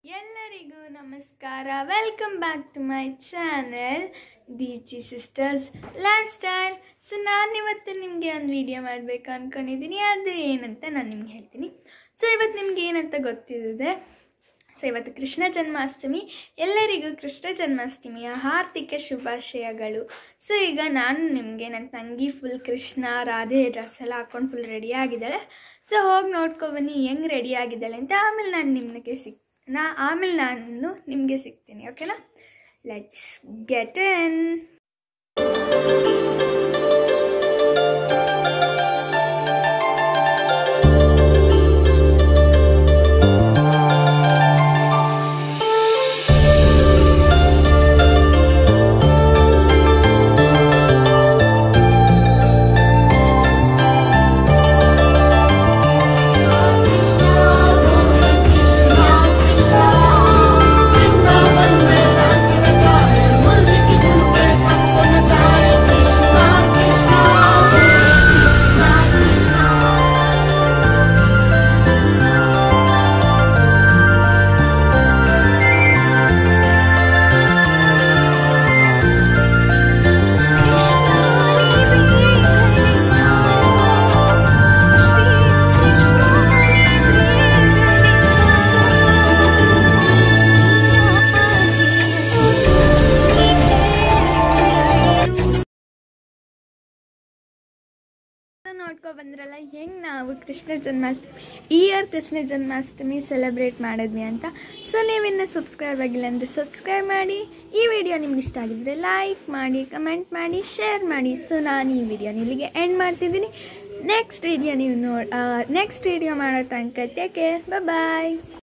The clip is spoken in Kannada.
ಎಲ್ಲರಿಗೂ ನಮಸ್ಕಾರ welcome back to my channel ಡಿಚಿ ಸಿಸ್ಟರ್ಸ್ ಲೈಫ್ ಸ್ಟೈಲ್ ಸೊ ನಾನಿವತ್ತು ನಿಮಗೆ ಒಂದು ವಿಡಿಯೋ ಮಾಡಬೇಕು ಅಂದ್ಕೊಂಡಿದ್ದೀನಿ ಅದು ಏನಂತ ನಾನು ನಿಮ್ಗೆ ಹೇಳ್ತೀನಿ ಸೊ ಇವತ್ತು ನಿಮ್ಗೆ ಏನಂತ ಗೊತ್ತಿದೆ ಸೊ ಇವತ್ತು ಕೃಷ್ಣ ಜನ್ಮಾಷ್ಟಮಿ ಎಲ್ಲರಿಗೂ ಕೃಷ್ಣ ಜನ್ಮಾಷ್ಟಮಿಯ ಹಾರ್ದಿಕ ಶುಭಾಶಯಗಳು ಸೊ ಈಗ ನಾನು ನಿಮಗೆ ನನ್ನ ತಂಗಿ ಫುಲ್ ಕೃಷ್ಣ ರಾಧೆ ಡ್ರೆಸ್ ಎಲ್ಲ ಹಾಕ್ಕೊಂಡು ಫುಲ್ ರೆಡಿ ಆಗಿದ್ದಾಳೆ ಸೊ ಹೋಗಿ ನೋಡ್ಕೊಬನ್ನಿ ಹೆಂಗೆ ರೆಡಿ ಆಗಿದ್ದಾಳೆ ಅಂತ ಆಮೇಲೆ ನಾನು ನಿಮಗೆ ಸಿಕ್ ನಾ ಆಮೇಲೆ ನಾನು ನಿಮಗೆ ಸಿಗ್ತೀನಿ ಓಕೆನಾ ಲೆಟ್ಸ್ ಗೆಟ್ ಎನ್ ನೋಡ್ಕೊ ಬಂದ್ರಲ್ಲ ಹೆಂಗೆ ನಾವು ಕೃಷ್ಣ ಜನ್ಮಾಷ್ಟಮಿ ಈ ಇಯರ್ ಕೃಷ್ಣ ಜನ್ಮಾಷ್ಟಮಿ ಸೆಲೆಬ್ರೇಟ್ ಮಾಡಿದ್ವಿ ಅಂತ ಸೊ ನೀವಿನ್ನು ಸಬ್ಸ್ಕ್ರೈಬ್ ಆಗಿಲ್ಲ ಅಂದರೆ ಸಬ್ಸ್ಕ್ರೈಬ್ ಮಾಡಿ ಈ ವಿಡಿಯೋ ನಿಮ್ಗೆ ಇಷ್ಟ ಆಗಿದ್ರೆ ಲೈಕ್ ಮಾಡಿ ಕಮೆಂಟ್ ಮಾಡಿ ಶೇರ್ ಮಾಡಿ ಸೊ ನಾನು ಈ ವಿಡಿಯೋನ ಇಲ್ಲಿಗೆ ಎಂಡ್ ಮಾಡ್ತಿದ್ದೀನಿ ನೆಕ್ಸ್ಟ್ ವಿಡಿಯೋ ನೀವು ನೋಡಿ ನೆಕ್ಸ್ಟ್ ವಿಡಿಯೋ ಮಾಡೋ ತನಕ ಟೇಕ್ ಕೇರ್ ಬಾಯ್